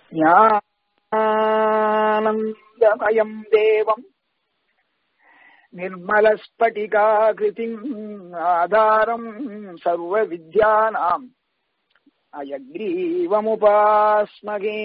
ஞானந்தமயம் தேவம் निर्मलस्फटिकाकृतिम् आधारम् सर्वविद्यानाम् अयग्रीवमुपास्मगे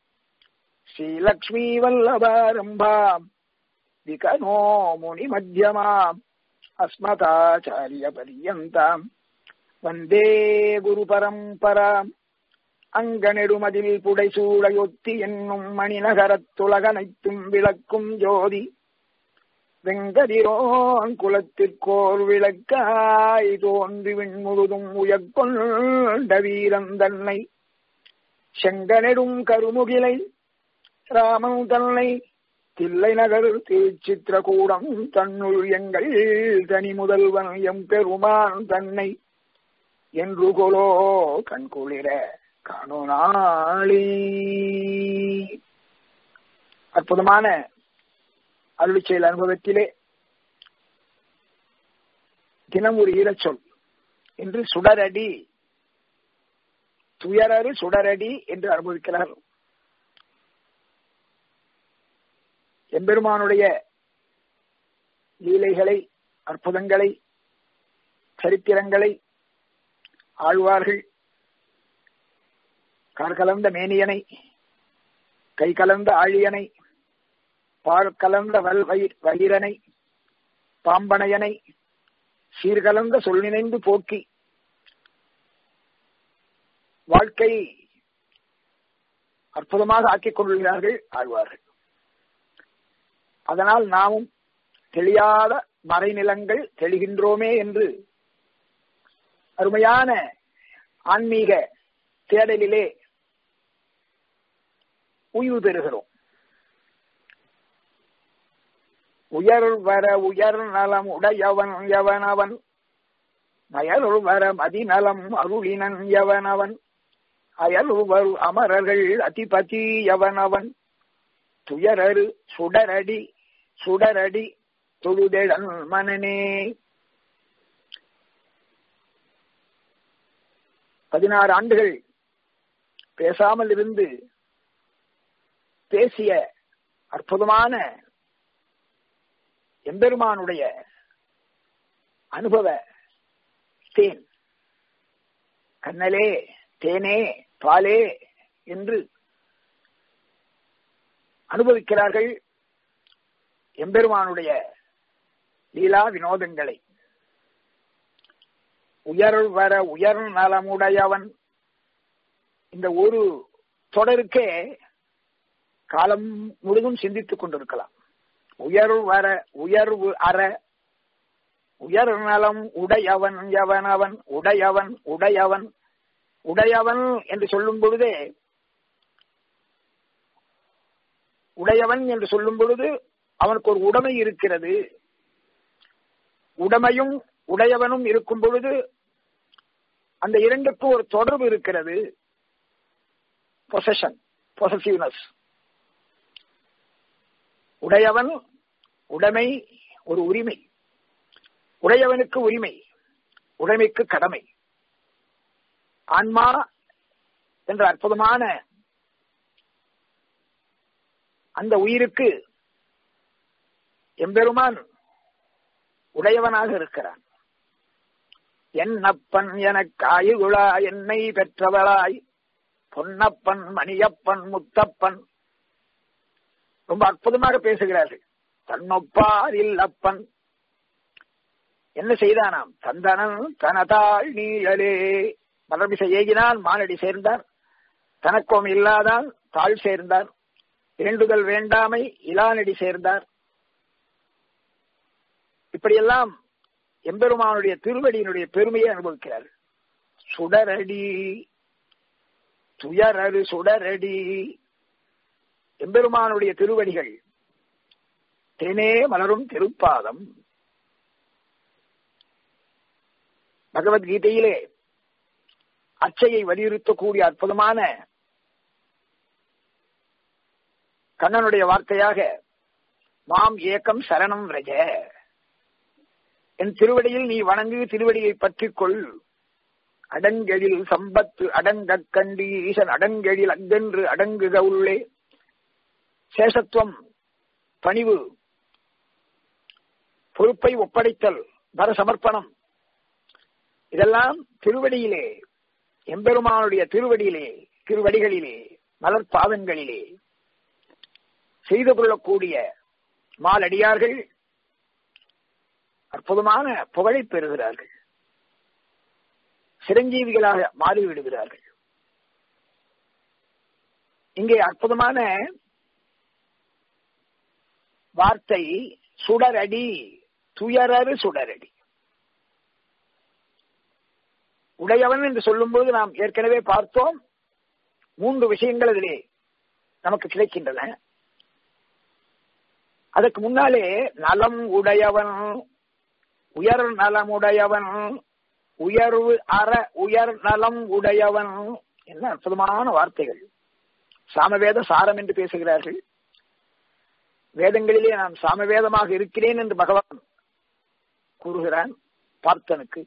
श्रीलक्ष्मीवल्लभारम्भाम् विकनो मुनिमध्यमाम् अस्मताचार्यपर्यन्ताम् வந்தே குரு பரம்பராம் அங்கனெடுமதில் புடைசூடையொத்தி என்னும் மணிநகரத்துலகனைத்தும் விளக்கும் ஜோதி வெங்கதிரோன் குலத்திற்கோர் விளக்காய் தோன்றி விண்முழுதும் உயர்கொண்ட வீரன் தன்னை செங்கனெடும் கருமுகிலை ராமன் தன்னை தில்லை நகர் திருச்சித்திரகூடம் தன்னுள் எங்கள் தனி முதல்வன் எம் பெருமான் தன்னை என்று கொலோ கண்குளிர காணோனாளி அற்புதமான அருளி செயல் அனுபவத்திலே தினம் ஒரு ஈரச்சொல் என்று சுடரடி துயரறு சுடரடி என்று அனுபவிக்கிறார் எம்பெருமானுடைய லீலைகளை அற்புதங்களை சரித்திரங்களை ஆழ்வார்கள் கார்கலந்த மேனியனை கை கலந்த ஆழியனை பால் கலந்த வல் வயிரனை பாம்பனையனை சீர்கலந்த சொல் நினைந்து போக்கி வாழ்க்கை அற்புதமாக ஆக்கிக் கொள்கிறார்கள் ஆழ்வார்கள் அதனால் நாமும் தெளியாத மறைநிலங்கள் தெளிகின்றோமே என்று அருமையான ஆன்மீக தேடலிலே உய்வு பெறுகிறோம் உயர் வர உயர் நலம் உடையவன் எவனவன் மயருள் வர மதிநலம் அருளினன் எவனவன் அயலுவர் அமரர்கள் அதிபதி எவனவன் துயரரு சுடரடி சுடரடி தொழுதெழன் மனனே பதினாறு ஆண்டுகள் பேசாமல் இருந்து பேசிய அற்புதமான எம்பெருமானுடைய அனுபவ தேன் கண்ணலே தேனே பாலே என்று அனுபவிக்கிறார்கள் எம்பெருமானுடைய லீலா வினோதங்களை உயர் வர உயர் நலமுடையவன் இந்த ஒரு தொடருக்கே காலம் முழுதும் சிந்தித்துக் கொண்டிருக்கலாம் உயர்வு வர உயர்வு அற உயர் நலம் உடையவன் எவனவன் உடையவன் உடையவன் உடையவன் என்று சொல்லும் பொழுதே உடையவன் என்று சொல்லும் பொழுது அவனுக்கு ஒரு உடைமை இருக்கிறது உடைமையும் உடையவனும் இருக்கும் பொழுது அந்த இரண்டுக்கும் ஒரு தொடர்பு இருக்கிறது பொசஷன் பொசசிவ்னஸ் உடையவன் உடைமை ஒரு உரிமை உடையவனுக்கு உரிமை உடைமைக்கு கடமை ஆன்மா என்ற அற்புதமான அந்த உயிருக்கு எம்பெருமான் உடையவனாக இருக்கிறான் என்னப்பன் எனக்கு ஆயுகுழா என்னை பெற்றவளாய் பொன்னப்பன் மணியப்பன் முத்தப்பன் ரொம்ப அற்புதமாக பேசுகிறார்கள் தன்னொப்பார் இல்லப்பன் என்ன செய்தானாம் தந்தனன் தனதாள் நீழலே மலர்மிசை ஏகினான் மானடி சேர்ந்தார் தனக்கோம் இல்லாதான் தாழ் சேர்ந்தார் வேண்டுதல் வேண்டாமை இலானடி சேர்ந்தார் இப்படியெல்லாம் எம்பெருமானுடைய திருவடியினுடைய பெருமையை அனுபவிக்கிறார் சுடரடி துயரரு சுடரடி எம்பெருமானுடைய திருவடிகள் தேனே மலரும் திருப்பாதம் பகவத்கீதையிலே அச்சையை வலியுறுத்தக்கூடிய அற்புதமான கண்ணனுடைய வார்த்தையாக மாம் ஏக்கம் சரணம் ரஜ என் திருவடியில் நீ வணங்கு திருவடியை பற்றிக் கொள் அடங்கெழில் சம்பத்து அடங்கக் கண்டி ஈசன் அடங்கெழில் அங்கென்று அடங்குக உள்ளே சேஷத்துவம் பணிவு பொறுப்பை ஒப்படைத்தல் பர சமர்ப்பணம் இதெல்லாம் திருவடியிலே எம்பெருமானுடைய திருவடியிலே திருவடிகளிலே மலர் பாதங்களிலே செய்து கொள்ளக்கூடிய மாலடியார்கள் அற்புதமான புகழை பெறுகிறார்கள் சிரஞ்சீவிகளாக மாறிவிடுகிறார்கள் இங்கே அற்புதமான வார்த்தை சுடரடி துயரறு சுடரடி உடையவன் என்று சொல்லும்போது நாம் ஏற்கனவே பார்த்தோம் மூன்று விஷயங்கள் அதிலே நமக்கு கிடைக்கின்றன அதற்கு முன்னாலே நலம் உடையவன் உயர் நலமுடையவன் உயர்வு அற உயர் நலம் உடையவன் என்ன அற்புதமான வார்த்தைகள் சாமவேத சாரம் என்று பேசுகிறார்கள் வேதங்களிலே நான் சாமவேதமாக இருக்கிறேன் என்று பகவான் கூறுகிறான் பார்த்தனுக்கு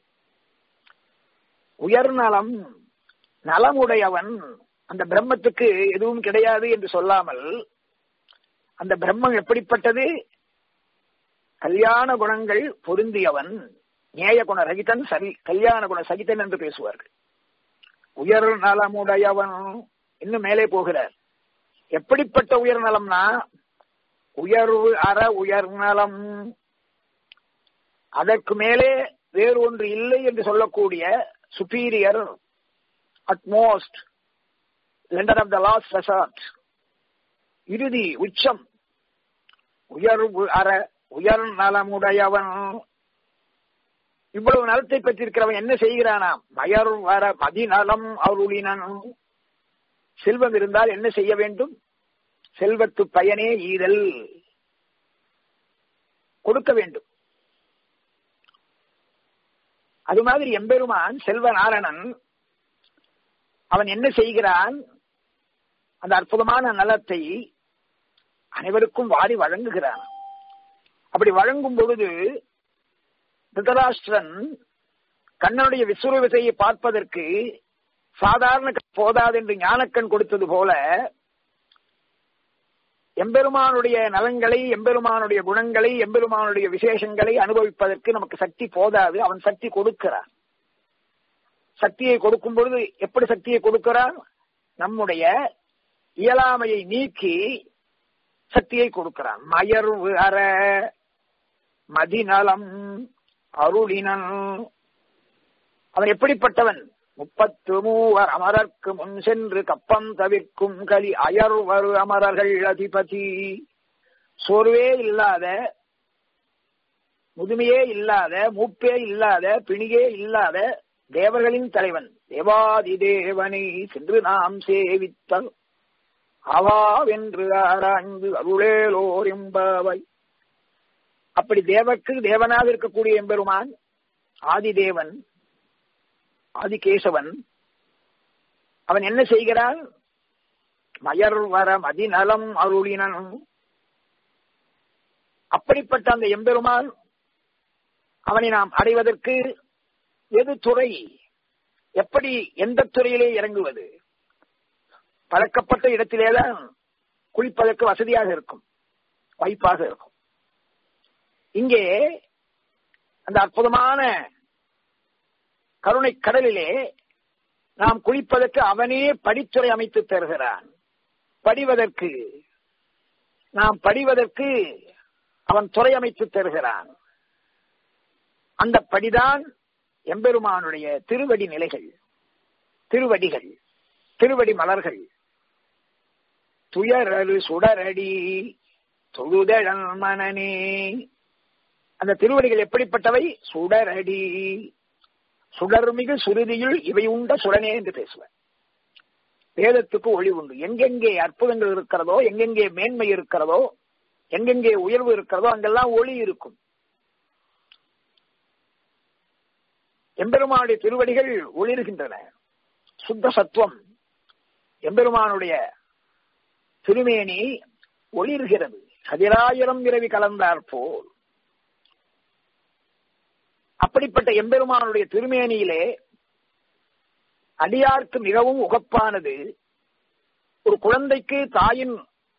உயர்நலம் நலமுடையவன் அந்த பிரம்மத்துக்கு எதுவும் கிடையாது என்று சொல்லாமல் அந்த பிரம்மம் எப்படிப்பட்டது கல்யாண குணங்கள் பொருந்தியவன் நேய குண ரகிதன் சரி கல்யாண குண சகிதன் என்று பேசுவார்கள் உயர் நலமுடையவன் இன்னும் மேலே போகிறார் எப்படிப்பட்ட உயர் நலம்னா உயர்வு அற உயர் நலம் அதற்கு மேலே வேறு ஒன்று இல்லை என்று சொல்லக்கூடிய superior utmost lender of the last resort இறுதி உச்சம் உயர்வு அற உயர் நலமுடையவன் இவ்வளவு நலத்தை பெற்றிருக்கிறவன் என்ன செய்கிறானாம் மயர் வர மதிநலம் அருளினன் செல்வம் இருந்தால் என்ன செய்ய வேண்டும் செல்வத்து பயனே ஈதல் கொடுக்க வேண்டும் அது மாதிரி எம்பெருமான் செல்வ நாரணன் அவன் என்ன செய்கிறான் அந்த அற்புதமான நலத்தை அனைவருக்கும் வாரி வழங்குகிறான் அப்படி வழங்கும் பொழுது திருதராஷ்டிரன் கண்ணனுடைய விஸ்வரூபத்தையை பார்ப்பதற்கு சாதாரண போதாது என்று ஞானக்கண் கொடுத்தது போல எம்பெருமானுடைய நலன்களை எம்பெருமானுடைய குணங்களை எம்பெருமானுடைய விசேஷங்களை அனுபவிப்பதற்கு நமக்கு சக்தி போதாது அவன் சக்தி கொடுக்கிறான் சக்தியை கொடுக்கும் பொழுது எப்படி சக்தியை கொடுக்கிறான் நம்முடைய இயலாமையை நீக்கி சக்தியை கொடுக்கிறான் மயர்வு அற மதிநலம் அருளினன் அவன் எப்படிப்பட்டவன் முப்பத்து மூவர் அமரர்க்கு முன் சென்று கப்பம் தவிர்க்கும் கலி அயர்வரு அமரர்கள் அதிபதி சோர்வே இல்லாத முதுமையே இல்லாத மூப்பே இல்லாத பிணியே இல்லாத தேவர்களின் தலைவன் தேவாதி தேவனை சென்று நாம் சேவித்தல் அவாவென்று ஆராய்ந்து அருளேலோர் எம்பாவை அப்படி தேவக்கு தேவனாக இருக்கக்கூடிய எம்பெருமான் ஆதிதேவன் ஆதிகேசவன் அவன் என்ன செய்கிறான் மயர் வர மதிநலம் அருளினன் அப்படிப்பட்ட அந்த எம்பெருமான் அவனை நாம் அடைவதற்கு எது துறை எப்படி எந்த துறையிலே இறங்குவது பழக்கப்பட்ட இடத்திலேதான் குளிப்பதற்கு வசதியாக இருக்கும் வாய்ப்பாக இருக்கும் இங்கே அந்த அற்புதமான கருணை கடலிலே நாம் குளிப்பதற்கு அவனே படித்துறை அமைத்து தருகிறான் படிவதற்கு நாம் படிவதற்கு அவன் துறை அமைத்து தருகிறான் அந்த படிதான் எம்பெருமானுடைய திருவடி நிலைகள் திருவடிகள் திருவடி மலர்கள் துயரரு சுடரடி தொழுதழல் மனனே அந்த திருவடிகள் எப்படிப்பட்டவை சுடரடி சுடர்மிகு சுருதியில் இவை உண்ட சுடனே என்று பேசுவார் வேதத்துக்கு ஒளி உண்டு எங்கெங்கே அற்புதங்கள் இருக்கிறதோ எங்கெங்கே மேன்மை இருக்கிறதோ எங்கெங்கே உயர்வு இருக்கிறதோ அங்கெல்லாம் ஒளி இருக்கும் எம்பெருமானுடைய திருவடிகள் ஒளிர்கின்றன சுத்த சத்துவம் எம்பெருமானுடைய திருமேனி ஒளிர்கிறது கதிராயிரம் இரவி கலந்தார் போல் அப்படிப்பட்ட எம்பெருமானுடைய திருமேனியிலே அடியார்க்கு மிகவும் உகப்பானது ஒரு குழந்தைக்கு தாயின்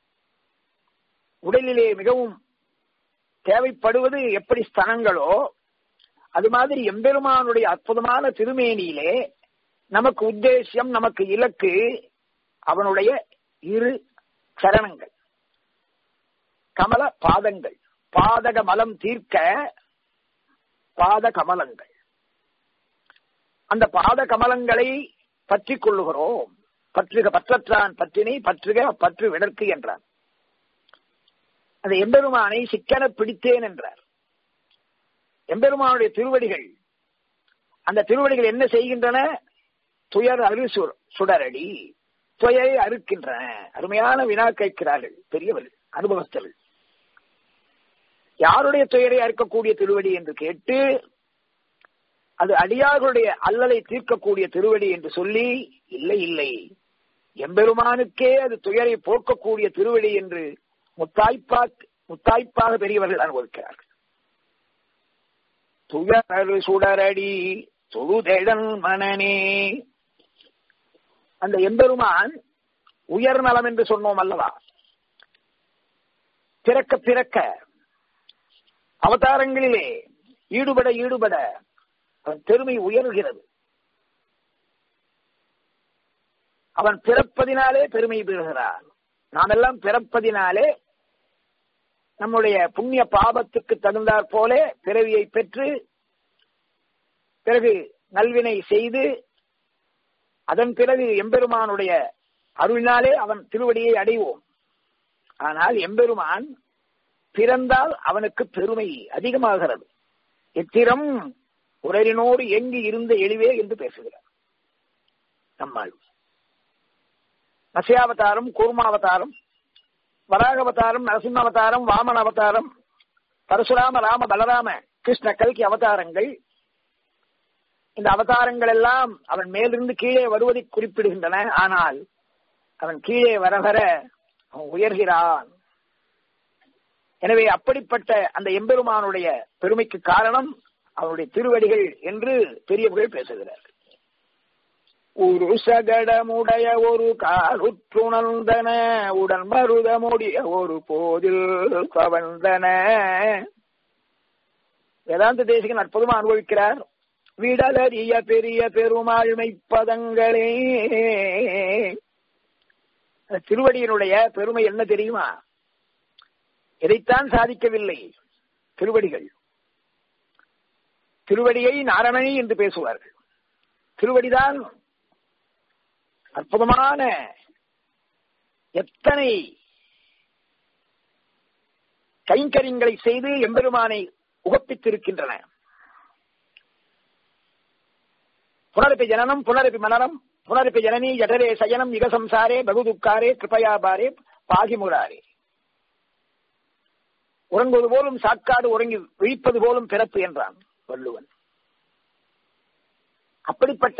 உடலிலே மிகவும் தேவைப்படுவது எப்படி ஸ்தனங்களோ அது மாதிரி எம்பெருமானுடைய அற்புதமான திருமேனியிலே நமக்கு உத்தேசியம் நமக்கு இலக்கு அவனுடைய இரு சரணங்கள் கமல பாதங்கள் பாதக மலம் தீர்க்க பாத கமலங்கள் அந்த பாத கமலங்களை பற்றி கொள்ளுகிறோம் பற்றுக பற்றற்றான் பற்றினை பற்றுக பற்று விடற்கு என்றான் அந்த எம்பெருமானை சிக்கன பிடித்தேன் என்றார் எம்பெருமானுடைய திருவடிகள் அந்த திருவடிகள் என்ன செய்கின்றன துயர் அரு சுடரடி துயரை அறுக்கின்றன அருமையான வினா கேட்கிறார்கள் பெரியவர்கள் அனுபவஸ்தர்கள் யாருடைய துயரை அறுக்கக்கூடிய திருவடி என்று கேட்டு அது அடியார்களுடைய அல்லலை தீர்க்கக்கூடிய திருவடி என்று சொல்லி இல்லை இல்லை எம்பெருமானுக்கே அது துயரை போக்கக்கூடிய திருவடி என்று முத்தாய்ப்பா முத்தாய்ப்பாக பெரியவர்கள் அனுபவிக்கிறார்கள் துயர் சுடரடி தொழுதெழன் மனனே அந்த எம்பெருமான் உயர் நலம் என்று சொன்னோம் அல்லவா பிறக்க பிறக்க அவதாரங்களிலே ஈடுபட ஈடுபட அவன் பெருமை உயர்கிறது அவன் பிறப்பதினாலே பெருமை பெறுகிறான் நாம் எல்லாம் பிறப்பதினாலே நம்முடைய புண்ணிய பாபத்துக்கு தகுந்தாற் போல பிறவியை பெற்று பிறகு நல்வினை செய்து அதன் பிறகு எம்பெருமானுடைய அருளினாலே அவன் திருவடியை அடைவோம் ஆனால் எம்பெருமான் பிறந்தால் அவனுக்கு பெருமை அதிகமாகிறது எத்திரம் உரரினோடு எங்கு இருந்த எளிவே என்று பேசுகிறார் நம்மால் மசியாவதாரம் கூர்மாவதாரம் வராகவதாரம் நரசிம்ம அவதாரம் வாமன அவதாரம் பரசுராம ராம பலராம கிருஷ்ண கல்கி அவதாரங்கள் இந்த அவதாரங்கள் எல்லாம் அவன் மேலிருந்து கீழே வருவதை குறிப்பிடுகின்றன ஆனால் அவன் கீழே வர வர அவன் உயர்கிறான் எனவே அப்படிப்பட்ட அந்த எம்பெருமானுடைய பெருமைக்கு காரணம் அவனுடைய திருவடிகள் என்று பெரியவர்கள் பேசுகிறார்கள் ஒரு சகடமுடைய ஒரு காலுற்றுணர்ந்தன உடன் மருதமுடிய ஒரு போதில் கவர்ந்தன வேதாந்த தேசிகன் அற்புதமா அனுபவிக்கிறார் விடலறிய பெரிய பெருமாழ்மை பதங்களே திருவடியினுடைய பெருமை என்ன தெரியுமா எதைத்தான் சாதிக்கவில்லை திருவடிகள் திருவடியை நாரணி என்று பேசுவார்கள் திருவடிதான் அற்புதமான எத்தனை கைங்கரியங்களை செய்து எம்பெருமானை உகப்பித்திருக்கின்றன புனரப்பி ஜனனம் புனரப்பி மனரம் புனரப்பி ஜனனி ஜடரே சயனம் யுக சம்சாரே பகுதுக்காரே கிருபயாபாரே பாகிமுராரே உறங்குவது போலும் சாக்காடு உறங்கி விழிப்பது போலும் பிறப்பு என்றான் வள்ளுவன் அப்படிப்பட்ட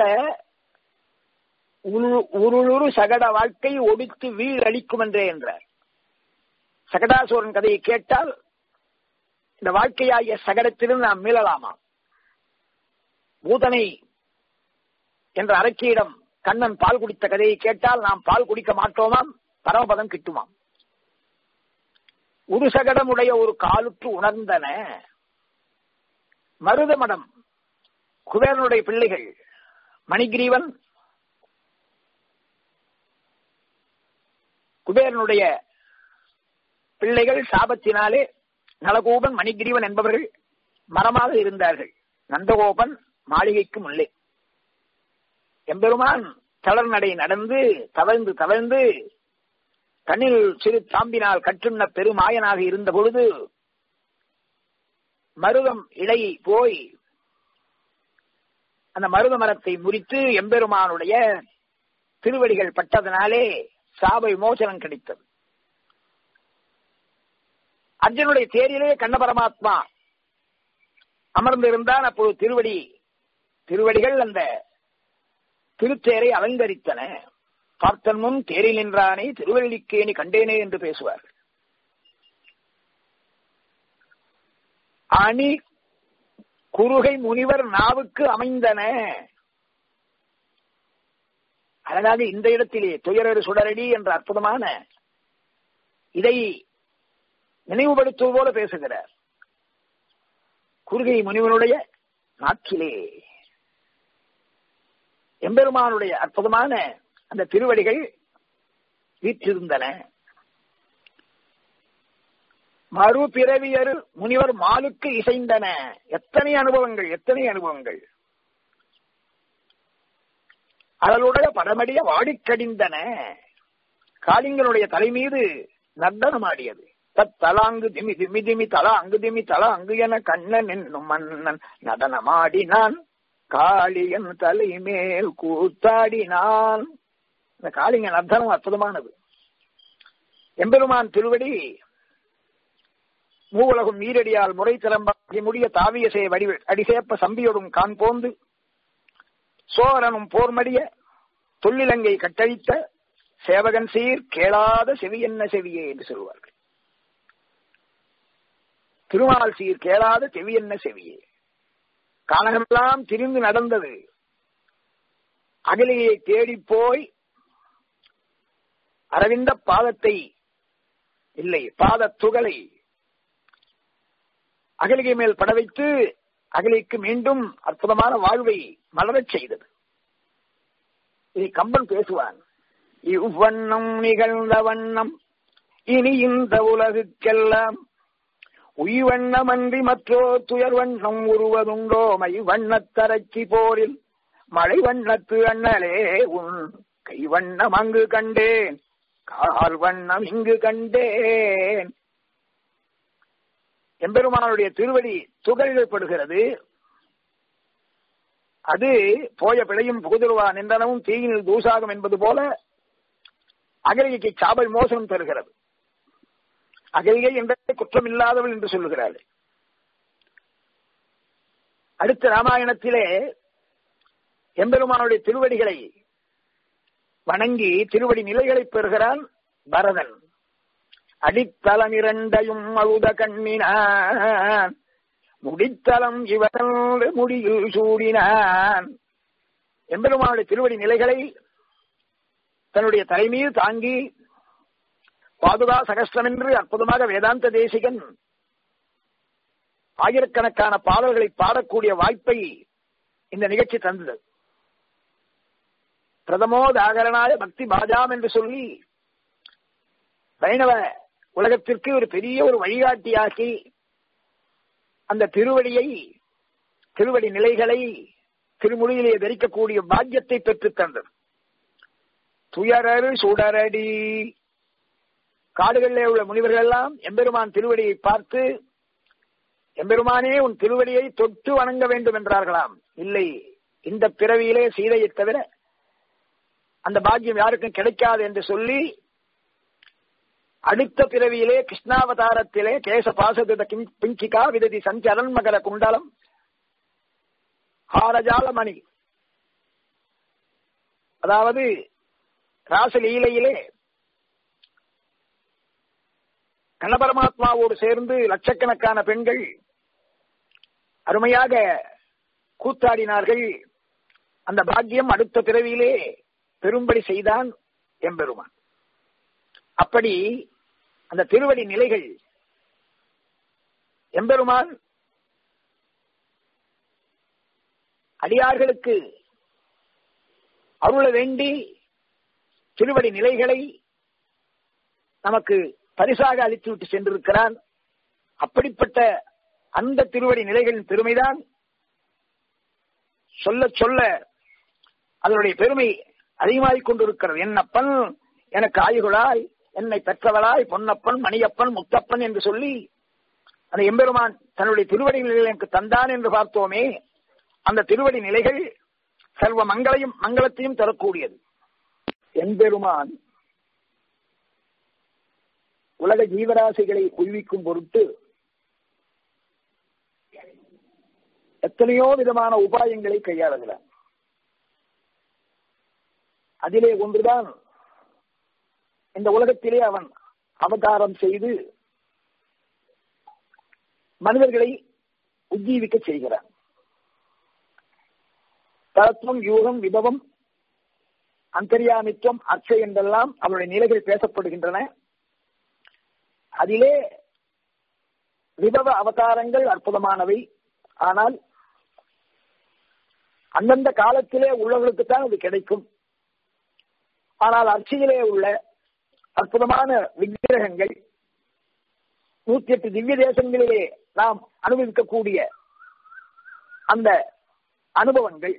உருளுரு சகட வாழ்க்கை ஒடித்து வீழளிக்கும் என்றே என்றார் சகடாசோரன் கதையை கேட்டால் இந்த வாழ்க்கையாகிய சகடத்திலும் நாம் மீளலாமா பூதனை என்ற அரக்கியிடம் கண்ணன் பால் குடித்த கதையை கேட்டால் நாம் பால் குடிக்க மாட்டோமாம் பரமபதம் கிட்டுமாம் ஒரு சகடமுடைய ஒரு காலுற்று உணர்ந்தன மருதமடம் குபேரனுடைய பிள்ளைகள் மணிகிரீவன் குபேரனுடைய பிள்ளைகள் சாபத்தினாலே நலகோபன் மணிகிரீவன் என்பவர்கள் மரமாக இருந்தார்கள் நந்தகோபன் மாளிகைக்கு முள்ளே எம்பெருமான் தளர் நடை நடந்து தவழ்ந்து தவழ்ந்து கண்ணில் சிறு தாம்பினால் கற்றுண்ண பெருமாயனாக இருந்த பொழுது மருதம் இலை போய் அந்த மருத மரத்தை முறித்து எம்பெருமானுடைய திருவடிகள் பட்டதனாலே சாப விமோசனம் கிடைத்தது அர்ஜுனுடைய தேரிலே கண்ண பரமாத்மா அமர்ந்திருந்தான் அப்போது திருவடி திருவடிகள் அந்த திருத்தேரை அலங்கரித்தன பார்த்தன் முன் தேரில் நின்றானே திருவள்ளிக்கேணி கண்டேனே என்று பேசுவார்கள் அணி குறுகை முனிவர் நாவுக்கு அமைந்தன அழகாக இந்த இடத்திலே துயரறு சுடரடி என்ற அற்புதமான இதை நினைவுபடுத்துவது போல பேசுகிறார் குறுகை முனிவனுடைய நாட்டிலே எம்பெருமானுடைய அற்புதமான அந்த திருவடிகள் வீற்றிருந்தன மறுபிறவியரு முனிவர் மாலுக்கு இசைந்தன எத்தனை அனுபவங்கள் எத்தனை அனுபவங்கள் அதனுடைய படமடிய வாடிக்கடிந்தன காளிங்கனுடைய தலை மீது நர்தனமாடியது தலாங்கு திமி திமி திமி தலா அங்கு திமி தலா அங்கு என கண்ணன் என்னும் மன்னன் நடனமாடினான் காளியன் தலை மேல் கூத்தாடினான் இந்த காளிங்க நர்தனம் அற்புதமானது எம்பெருமான் திருவடி மூவுலகும் நீரடியால் முறை திறம்பாகி முடிய தாவிய சே வடி அடிசேப்ப சம்பியோடும் கான் போந்து சோரனும் போர்மடிய தொல்லிலங்கை கட்டழித்த சேவகன் சீர் கேளாத செவி என்ன செவியே என்று சொல்வார்கள் திருமால் சீர் கேளாத செவி என்ன செவியே காலமெல்லாம் திரிந்து நடந்தது அகலியை தேடி போய் அரவிந்த பாதத்தை இல்லை பாத துகளை அகலிகை மேல் பட வைத்து அகலிக்கு மீண்டும் அற்புதமான வாழ்வை மலரச் செய்தது இதை கம்பன் பேசுவான் இவ்வண்ணம் நிகழ்ந்த வண்ணம் இனி இந்த உலகுக்கெல்லாம் உய்வண்ணம் அன்றி மற்றோர் துயர் வண்ணம் உருவதுண்டோ மை வண்ணத்தரச்சி போரில் மழை வண்ணத்து அண்ணலே உன் கை வண்ணம் அங்கு கண்டேன் கால் வண்ணம் இங்கு கண்டேன் எம்பெருமானுடைய திருவடி துகள்படுகிறது அது போய பிழையும் புகுதிருவா நின்றனவும் தீயினில் தூசாகும் என்பது போல அகலிகைக்கு சாபல் மோசனம் தருகிறது அகலிகை என்ற குற்றம் இல்லாதவள் என்று சொல்லுகிறாள் அடுத்த ராமாயணத்திலே எம்பெருமானுடைய திருவடிகளை வணங்கி திருவடி நிலைகளை பெறுகிறான் பரதன் அடித்தளம் இரண்டையும் அழுத கண்ணினான் முடித்தளம் இவன் முடியில் சூடினான் எம்பெருமானுடைய திருவடி நிலைகளை தன்னுடைய தலைமீது தாங்கி பாதுகா சகஸ்திரம் என்று அற்புதமாக வேதாந்த தேசிகன் ஆயிரக்கணக்கான பாடல்களை பாடக்கூடிய வாய்ப்பை இந்த நிகழ்ச்சி தந்தது பிரதமோதாகரனாய பக்தி பாஜாம் என்று சொல்லி வைணவ உலகத்திற்கு ஒரு பெரிய ஒரு வழிகாட்டியாக்கி அந்த திருவடியை திருவடி நிலைகளை திருமொழியிலே தரிக்கக்கூடிய பாக்கியத்தை பெற்றுத் தந்தது துயரரு சுடரடி காடுகளிலே உள்ள முனிவர்கள் எல்லாம் எம்பெருமான் திருவடியை பார்த்து எம்பெருமானே உன் திருவடியை தொட்டு வணங்க வேண்டும் என்றார்களாம் இல்லை இந்த பிறவியிலே சீதையை தவிர அந்த பாக்கியம் யாருக்கும் கிடைக்காது என்று சொல்லி அடுத்த பிறவியிலே கிருஷ்ணாவதாரத்திலே கேச பாசத பிஞ்சிகா விததி சஞ்சரன் மகர குண்டலம் ஹாரஜால மணி அதாவது ராசலீலையிலே கண்ணபரமாத்மாவோடு சேர்ந்து லட்சக்கணக்கான பெண்கள் அருமையாக கூத்தாடினார்கள் அந்த பாக்கியம் அடுத்த பிறவியிலே பெரும்படி செய்தான் எம்பெருமான் அப்படி அந்த திருவடி நிலைகள் எம்பெருமான் அடியார்களுக்கு அருள வேண்டி திருவடி நிலைகளை நமக்கு பரிசாக அளித்துவிட்டு சென்றிருக்கிறான் அப்படிப்பட்ட அந்த திருவடி நிலைகளின் பெருமைதான் சொல்ல சொல்ல அதனுடைய பெருமை அதிகமாகிக் கொண்டிருக்கிறது என்னப்பன் எனக்கு ஆயுகுளாய் என்னை பெற்றவளாய் பொன்னப்பன் மணியப்பன் முத்தப்பன் என்று சொல்லி அந்த எம்பெருமான் தன்னுடைய திருவடி நிலைகள் எனக்கு தந்தான் என்று பார்த்தோமே அந்த திருவடி நிலைகள் சர்வ மங்களையும் மங்களத்தையும் தரக்கூடியது எம்பெருமான் உலக ஜீவராசிகளை உய்விக்கும் பொருட்டு எத்தனையோ விதமான உபாயங்களை கையாளுகிறார் அதிலே ஒன்றுதான் இந்த உலகத்திலே அவன் அவதாரம் செய்து மனிதர்களை உஜ்ஜீவிக்க செய்கிறான் தத்துவம் யூகம் விபவம் அந்தரியாமித்துவம் அச்சை என்றெல்லாம் அவருடைய நிலைகள் பேசப்படுகின்றன அதிலே விபவ அவதாரங்கள் அற்புதமானவை ஆனால் அந்தந்த காலத்திலே உள்ளவர்களுக்குத்தான் அது கிடைக்கும் ஆனால் அர்ச்சையிலே உள்ள அற்புதமான விக்கிரகங்கள் நூத்தி எட்டு திவ்ய தேசங்களிலே நாம் அனுபவிக்கக்கூடிய அந்த அனுபவங்கள்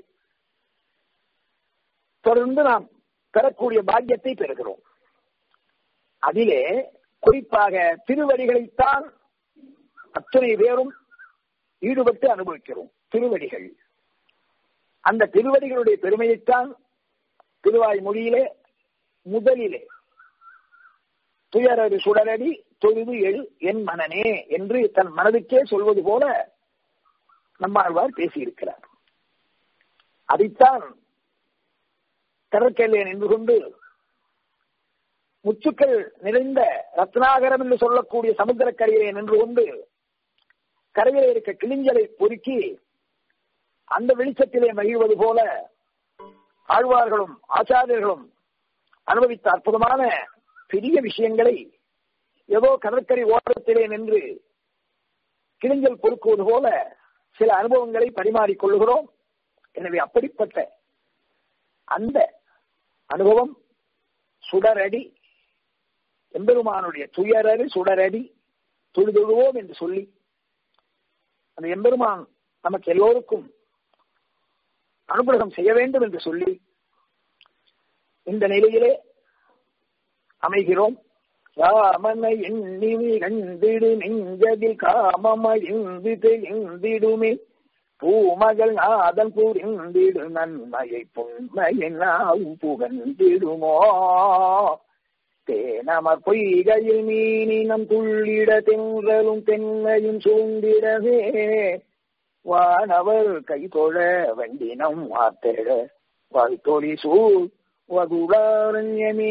தொடர்ந்து நாம் பெறக்கூடிய பாக்கியத்தை பெறுகிறோம் அதிலே குறிப்பாக திருவடிகளைத்தான் அத்தனை பேரும் ஈடுபட்டு அனுபவிக்கிறோம் திருவடிகள் அந்த திருவடிகளுடைய பெருமையைத்தான் திருவாய் மொழியிலே முதலிலே துயரது சுடரடி தொழுது எழு என் மனனே என்று தன் மனதுக்கே சொல்வது போல நம்மாழ்வார் பேசியிருக்கிறார் அதைத்தான் கடற்கரையிலே நின்று கொண்டு முச்சுக்கள் நிறைந்த ரத்னாகரம் என்று சொல்லக்கூடிய சமுத்திரக்கரையிலே நின்று கொண்டு கரையிலே இருக்க கிளிஞ்சலை பொறுக்கி அந்த வெளிச்சத்திலே மகிழ்வது போல ஆழ்வார்களும் ஆச்சாரியர்களும் அனுபவித்த அற்புதமான பெரிய விஷயங்களை ஏதோ கடற்கரை ஓரத்திலே நின்று கிளிஞ்சல் பொறுக்குவது போல சில அனுபவங்களை பரிமாறிக்கொள்ளுகிறோம் எனவே அப்படிப்பட்ட அந்த அனுபவம் சுடரடி எம்பெருமானுடைய துயரறு சுடரடி தொழுதொழுவோம் என்று சொல்லி அந்த எம்பெருமான் நமக்கு எல்லோருக்கும் அனுகிரகம் செய்ய வேண்டும் என்று சொல்லி இந்த நிலையிலே அமைகிறோம் ராமனை எண்ணி கண்டிடு நெஞ்சதில் காமமழிந்து தெளிந்திடுமே பூமகள் நாதன் புரிந்திடு நன்மையை பொன்மையினாவும் புகழ்ந்திடுமோ தேனமர் பொய்கையில் மீனினம் துள்ளிட தென்றலும் தென்னையும் சூழ்ந்திடவே வானவர் கைதொழ வண்டினம் வாத்தெழ வாழ்த்தொழி சூழ் வகுடாரண்யமே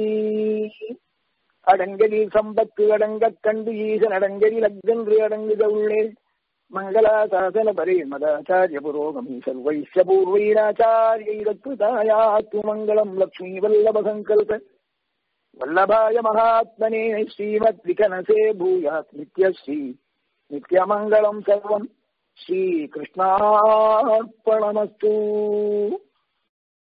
அடங்கலில் சம்பத்து அடங்கக் கண்டு ஈசன் அடங்கலில் அக்கன்று அடங்குத உள்ளே மங்களாசாசன பரே மதாச்சாரிய புரோகமி சர்வைஸ்ய பூர்வீராச்சாரியைரத்ருதாயாத்து மங்களம் லக்ஷ்மி வல்லப சங்கல்ப வல்லபாய மகாத்மனே ஸ்ரீமத் விகனசே பூயாத் நித்யஸ்ரீ நித்யமங்கலம் சர்வம் ஸ்ரீகிருஷ்ணார்ப்பணமஸ்து